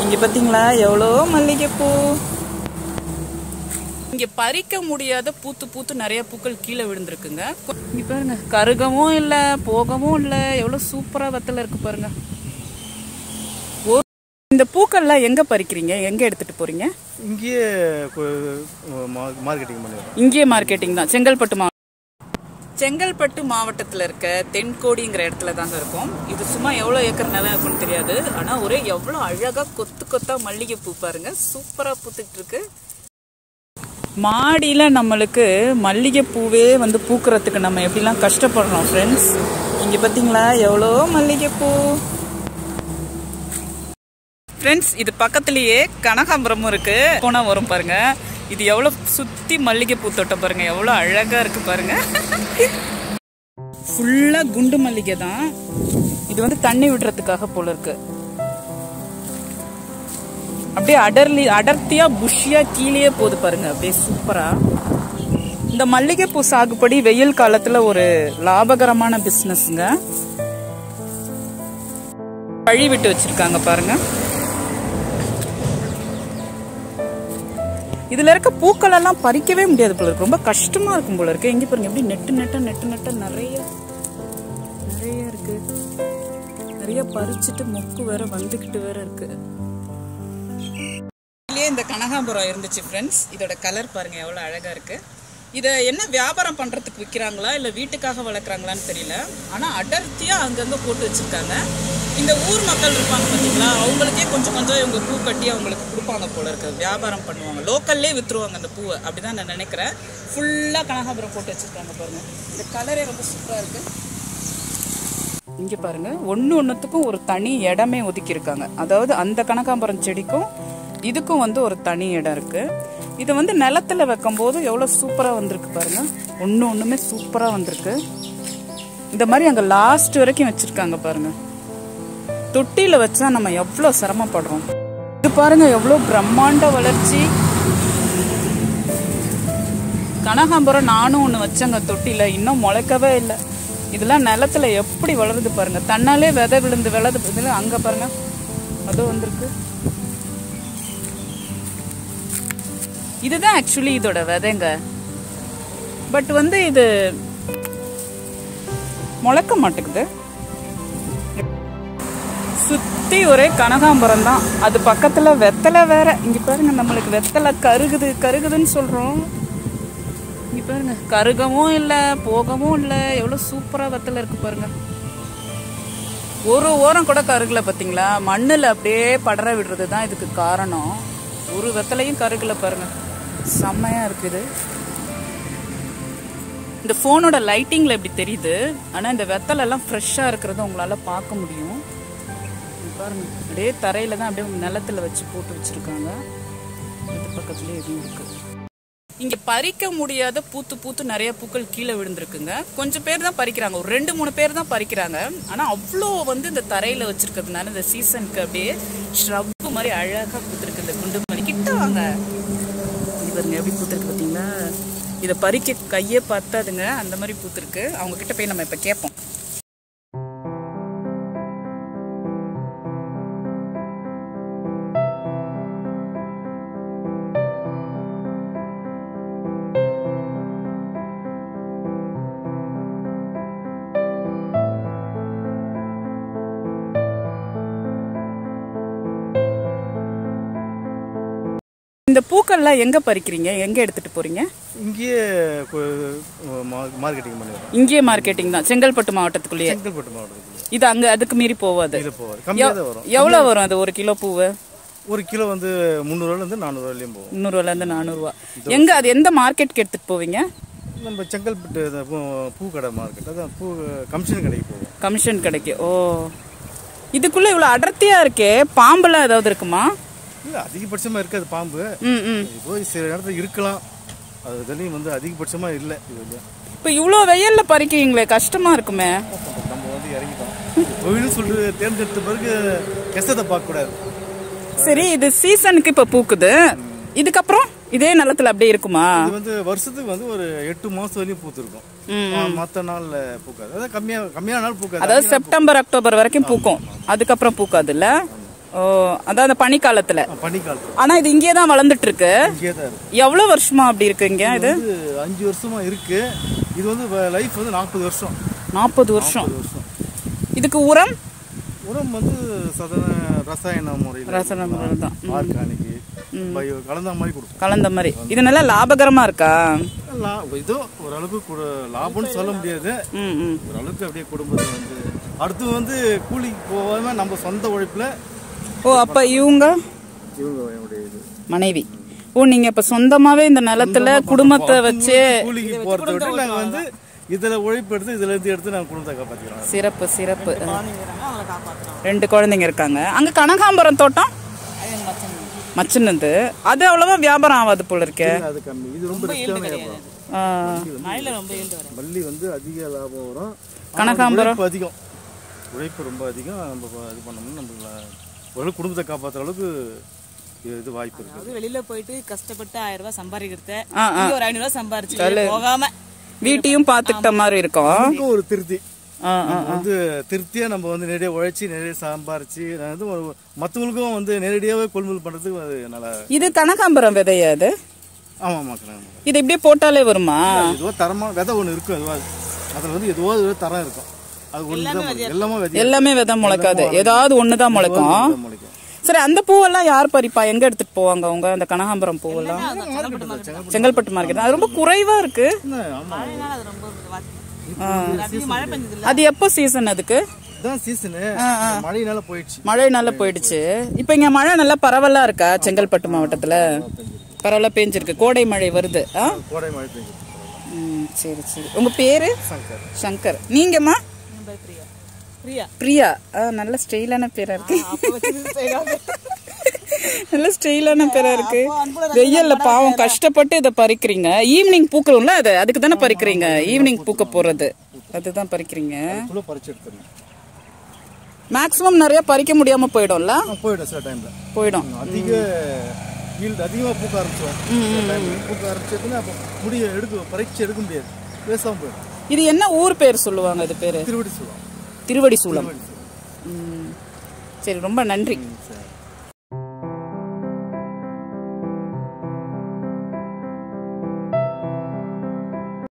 இங்க பாத்தீங்களா எவ்வளோ மல்லிகைப்பூ இங்க பறிக்க முடியாத பூத்து பூத்து நிறைய பூக்கள் கீழே விழுந்திருக்குங்க இங்க பாருங்க கருகவும் இல்ல போகவும் இல்ல எவ்வளவு சூப்பரா வத்தல இருக்கு பாருங்க ஒரு- இந்த பூக்கள்லாம் எங்க பறிக்கிறீங்க எங்க எடுத்துட்டு போறீங்க இங்கேயே மார்க்கெட்டிங் பண்ணிடுறோம் இங்கேயே மார்க்கெட்டிங் தான் செங்கல்பட்டு மாவட்டம் செங்கல்பட்டு மாவட்டத்தில் இருக்க தென்கோடிங்கிற இடத்துல தாங்க இருக்கும் இது சும்மா எவ்வளோ ஏக்கர் நிலம் இருக்குன்னு தெரியாது ஆனால் ஒரே எவ்வளோ அழகாக கொத்து கொத்தா மல்லிகை பூ பாருங்க சூப்பராக பூத்துட்டு இருக்கு மாடியில் நம்மளுக்கு மல்லிகை பூவே வந்து பூக்கிறதுக்கு நம்ம எப்படிலாம் கஷ்டப்படுறோம் ஃப்ரெண்ட்ஸ் இங்கே பார்த்தீங்களா எவ்வளோ மல்லிகை பூ ஃப்ரெண்ட்ஸ் இது பக்கத்துலயே கனகாம்பரமும் இருக்கு போனா வரும் பாருங்க இது எவ்வளவு சுத்தி மல்லிகை பூ தோட்டம் பாருங்க எவ்வளவு அழகா இருக்கு பாருங்க ஃபுல்லா குண்டு மல்லிகை தான் இது வந்து தண்ணி விடுறதுக்காக போல இருக்கு அப்படியே அடர்லி அடர்த்தியா புஷ்ஷியா கீழே போகுது பாருங்க அப்படியே சூப்பரா இந்த மல்லிகைப்பூ சாகுபடி வெயில் காலத்துல ஒரு லாபகரமான பிசினஸ்ங்க பழி விட்டு வச்சிருக்காங்க பாருங்க இதுல இருக்க பூக்கள் எல்லாம் பறிக்கவே முடியாது போல இருக்கு ரொம்ப கஷ்டமா இருக்கும் போல இருக்கு எங்க பாருங்க எப்படி நெட்டு நெட்ட நெட்டு நெட்ட நிறைய நிறைய இருக்கு நிறைய பறிச்சுட்டு மொக்கு வேற வந்துகிட்டு வேற இருக்கு இதுலயே இந்த கனகாம்பரம் இருந்துச்சு ஃப்ரெண்ட்ஸ் இதோட கலர் பாருங்க எவ்வளவு அழகா இருக்கு இதை என்ன வியாபாரம் பண்றதுக்கு விற்கிறாங்களா இல்ல வீட்டுக்காக வளர்க்குறாங்களான்னு தெரியல ஆனா அடர்த்தியா அங்கங்க போட்டு வச்சிருக்காங்க இந்த ஊர் மக்கள் இருப்பாங்க பாத்தீங்களா அவங்களுக்கே கொஞ்சம் கொஞ்சம் இவங்க பூ கட்டி அவங்களுக்கு கொடுப்பாங்க போல இருக்கு வியாபாரம் பண்ணுவாங்க லோக்கல்லே வித்துருவாங்க அந்த பூவை அப்படிதான் நான் நினைக்கிறேன் ஃபுல்லா கனகாம்பரம் போட்டு வச்சிருக்காங்க பாருங்க இந்த கலரே ரொம்ப சூப்பரா இருக்கு இங்க பாருங்க ஒண்ணு ஒண்ணுத்துக்கும் ஒரு தனி இடமே ஒதுக்கி இருக்காங்க அதாவது அந்த கனகாம்பரம் செடிக்கும் இதுக்கும் வந்து ஒரு தனி இடம் இருக்கு இது வந்து நிலத்துல வைக்கும்போது எவ்வளவு சூப்பரா வந்திருக்கு பாருங்க ஒண்ணு ஒண்ணுமே சூப்பரா வந்திருக்கு இந்த மாதிரி அங்க லாஸ்ட் வரைக்கும் வச்சிருக்காங்க பாருங்க தொட்டியில வச்சா நம்ம எவ்வளவு சிரமப்படுறோம் இது பாருங்க எவ்வளவு பிரம்மாண்ட வளர்ச்சி கனகாம்பரம் நானும் ஒன்று வச்சேங்க தொட்டியில் இன்னும் முளைக்கவே இல்லை இதெல்லாம் நிலத்துல எப்படி வளருது பாருங்க தன்னாலே விதை விழுந்து விளது இதில் அங்கே பாருங்க அதுவும் வந்திருக்கு இதுதான் ஆக்சுவலி இதோட விதைங்க பட் வந்து இது முளைக்க மாட்டேங்குது சுத்தி ஒரே கனகாம்பரம் தான் அது பக்கத்துல வெத்தலை வேற இங்க பாருங்க நம்மளுக்கு வெத்தலை கருகுது கருகுதுன்னு சொல்றோம் இங்க பாருங்க கருகவும் இல்ல போகவும் இல்ல எவ்வளவு சூப்பரா வெத்தலை இருக்கு பாருங்க ஒரு ஓரம் கூட கருகல பாத்தீங்களா மண்ணுல அப்படியே படர விடுறது தான் இதுக்கு காரணம் ஒரு வெத்தலையும் கருகல பாருங்க செம்மையா இருக்குது இந்த ஃபோனோட லைட்டிங்ல இப்படி தெரியுது ஆனா இந்த வெத்தலை எல்லாம் ஃப்ரெஷ்ஷா இருக்கிறத உங்களால பார்க்க முடியும் இங்க பாருங்க அப்படியே தரையில தான் அப்படியே நிலத்துல வச்சு போட்டு வச்சிருக்காங்க இது பக்கத்துலயே எதுவும் இருக்கு இங்க பறிக்க முடியாத பூத்து பூத்து நிறைய பூக்கள் கீழே விழுந்திருக்குங்க கொஞ்சம் பேர் தான் பறிக்கிறாங்க ஒரு ரெண்டு மூணு பேர் தான் பறிக்கிறாங்க ஆனா அவ்வளோ வந்து இந்த தரையில வச்சிருக்கிறதுனால இந்த சீசனுக்கு அப்படியே ஷ்ரப் மாதிரி அழகா பூத்திருக்கு இந்த குண்டு மணி கிட்ட வாங்க இது பாருங்க எப்படி பூத்திருக்கு பார்த்தீங்களா இதை பறிக்க கையே பத்தாதுங்க அந்த மாதிரி பூத்திருக்கு அவங்க கிட்ட போய் நம்ம இப்ப கேட்போம் இந்த பூக்கள்லாம் எங்க பறிக்கிறீங்க எங்க எடுத்துட்டு போறீங்க இங்கேயே மார்க்கெட்டிங் பண்ணிடுறோம் இங்கேயே மார்க்கெட்டிங் தான் செங்கல்பட்டு மாவட்டத்துக்குள்ளேயே செங்கல்பட்டு மாவட்டத்துக்குள்ள இது அங்க அதுக்கு மீறி போவாது இதில் போவாது கம்மியாக தான் வரும் எவ்வளவு வரும் அது ஒரு கிலோ பூவு ஒரு கிலோ வந்து முந்நூறுவாலேருந்து நானூறுவாலையும் போகும் முந்நூறுவால இருந்து நானூறுவா எங்க அது எந்த மார்க்கெட்டுக்கு எடுத்துட்டு போவீங்க நம்ம செங்கல்பட்டு இந்த பூ பூ கடை மார்க்கெட் அதான் பூ கமிஷன் கடைக்கு போவோம் கமிஷன் கிடைக்கு ஓ இதுக்குள்ள இவ்வளவு அடர்த்தியா இருக்கே பாம்பெல்லாம் ஏதாவது இருக்குமா இல்லை அதிகபட்சமாக இருக்காது பாம்பு ம் ம் இப்போ சில இடத்துல இருக்கலாம் அது இதுலேயும் வந்து அதிகபட்சமாக இல்லை இது இப்போ இவ்வளோ வெயில்ல பறிக்கிறீங்களே கஷ்டமா இருக்குமே நம்ம வந்து இறங்கிட்டோம் தொழில் சொல்லிட்டு தேர்ந்தெடுத்த பிறகு கஷ்டத்தை பார்க்கக்கூடாது சரி இது சீசனுக்கு இப்ப பூக்குது இதுக்கப்புறம் இதே நிலத்துல அப்படியே இருக்குமா இது வந்து வருஷத்துக்கு வந்து ஒரு எட்டு மாதம் வரையும் பூத்துருக்கும் மற்ற நாளில் பூக்காது அதாவது கம்மியாக கம்மியான நாள் பூக்காது அதாவது செப்டம்பர் அக்டோபர் வரைக்கும் பூக்கும் அதுக்கப்புறம் பூக்காது இல்ல ஓ அதான் அந்த பனிக்காலத்துல பனிக்காலத்தில் ஆனா இது இங்கே தான் வளர்ந்துட்டு இருக்கு இங்கே தான் இருக்கு எவ்வளவு வருஷமா அப்படி இருக்குங்க இது இது அஞ்சு வருஷமா இருக்கு இது வந்து லைஃப் வந்து நாற்பது வருஷம் நாற்பது வருஷம் நாற்பது வருஷம் இதுக்கு உரம் உரம் வந்து சாதாரண ரசாயன முறையில் ரசாயன முறையில் தான். ஆர்கானிக் பயோ கலந்த மாதிரி கொடுக்கும் கலந்த மாதிரி இது நல்லா லாபகரமா இருக்கா லா- இதோ ஓரளவுக்கு கூட லாபம்னு சொல்ல முடியாது ம் ம் ஓரளவுக்கு அப்படியே குடும்பத்தை வந்து அடுத்து வந்து கூலிக்கு போகாம நம்ம சொந்த உழைப்புல ஓ அப்ப இவங்க இவங்க என்னுடைய இது மனைவி ஓ நீங்க இப்ப சொந்தமாவே இந்த நிலத்துல குடும்பத்தை வச்சு கூலிக்கு போறதை விட்டு நாங்க வந்து இதுல உழைப்பு எடுத்து இதுல இருந்து எடுத்து நாங்க குடும்பத்தை காப்பாத்திக்கிறோம் சிறப்பு சிறப்பு ரெண்டு குழந்தைங்க இருக்காங்க அங்க கனகாம்பரம் தோட்டம் மச்சினது அது அவ்வளவா வியாபாரம் ஆகாது போல இருக்கே அது கம்மி இது ரொம்ப ரிஸ்கான வியாபாரம் ஆ, மல்லி வந்து அதிக லாபம் வரும் ஆனா கனகாம்பரம்? உழைப்பு அதிகம் உழைப்பு ரொம்ப அதிகம் நம்ம ப- இது பண்ணோம்னா நம்மளுக்கு ஓரளவு குடும்பத்தை காப்பாற்றுற அளவுக்கு இது- இது வாய்ப்பு இருக்கு அதாவது வெளியில போயிட்டு கஷ்டப்பட்டு ஆயிரம் ரூபாய் சம்பாதிக்கிறத ஆ, ஆ. இங்க ஒரு ஐநூறு ரூபாய் சம்பாரிச்சு போகாம வீட்டையும் பாத்துக்கிட்ட மாதிரி இருக்கும் நமக்கும் ஒரு திருப்தி ஆ, ஆ. நம்ம வந்து திருப்தியா நம்ம வந்து நேரடியாக உழைச்சி நேரடியாக சம்பாரிச்சு நான் வந்து ஒரு- மத்தவங்களுக்கும் வந்து நேரடியாகவே கொள்முதல் பண்றதுக்கு அது நல்லா இது கனகாம்பரம் விதையா அது ஆமாம் ஆமாம் இது இப்படியே போட்டாலே வருமா எதுவோ தரமா விதை ஒன்று இருக்கும் எதுவோ அதில் வந்து எதுவோ ஒரு தரம் இருக்கும் அது ஒன்று தான் எல்லாமே விதை எல்லாமே விதை முளைக்காது ஏதாவது ஒண்ணுதான் முளைக்கும் விதை முளைக்கும் சரி அந்த பூவெல்லாம் யார் பறிப்பா எங்க எடுத்துட்டு போவாங்க அவங்க அந்த கனகாம்பரம் பூவெல்லாம் செங்கல்பட்டு மார்க்கெட் அது ரொம்ப குறைவா இருக்கு என்ன, ஆமா அதனால அது ரொம்ப வாத்தி. அதிகம் மழை பெஞ்சது இல்ல அது எப்போ சீசன் அதுக்கு இதுதான் சீசனு மழையினால போயிடுச்சு மழைனால போயிடுச்சு இப்போ இங்க மழை நல்லா பரவலா இருக்கா செங்கல்பட்டு மாவட்டத்துல பரவலா பேஞ்சிருக்கு கோடை மழை வருது ஆ கோடை மழை பெஞ்சு ம், சரி சரி உங்க பேரு சங்கர் சங்கர் நீங்கம்மா என் பேர் பிரியா பிரியா பிரியா ஆ, நல்ல ஸ்டைலான பேரா இருக்கு அப்ப வச்சிருந்து செய்யலாம். நல்ல ஸ்டைலான பேரா இருக்கு வெயில்ல பாவம் கஷ்டப்பட்டு இதை பறிக்கிறீங்க ஈவினிங் பூக்கணும்ல அது அதுக்கு தானே பறிக்கிறீங்க ஈவினிங் பூக்க போறது அதுதான் பறிக்கிறீங்க ஃபுல்லாக பறிச்சு எடுத்துருங்க மேக்ஸிமம் நிறைய பறிக்க முடியாம போயிடும்ல போயிடும் சில டைம்ல போயிடும் அதிக ஈல்டு அதிகமாக பூக்க ஆரம்பிச்சிடும் சில time பூக்க ஆரம்பிச்சதுன்னா அப்போ முடிய எடுக்க பறிச்சு எடுக்க முடியாது பேசாமல் போயிடும் இது என்ன ஊர் பேர் சொல்லுவாங்க இது பேரு திருவடி சொல்லுவோம் திருவடி சூலம் ம். சரி ரொம்ப நன்றி சரி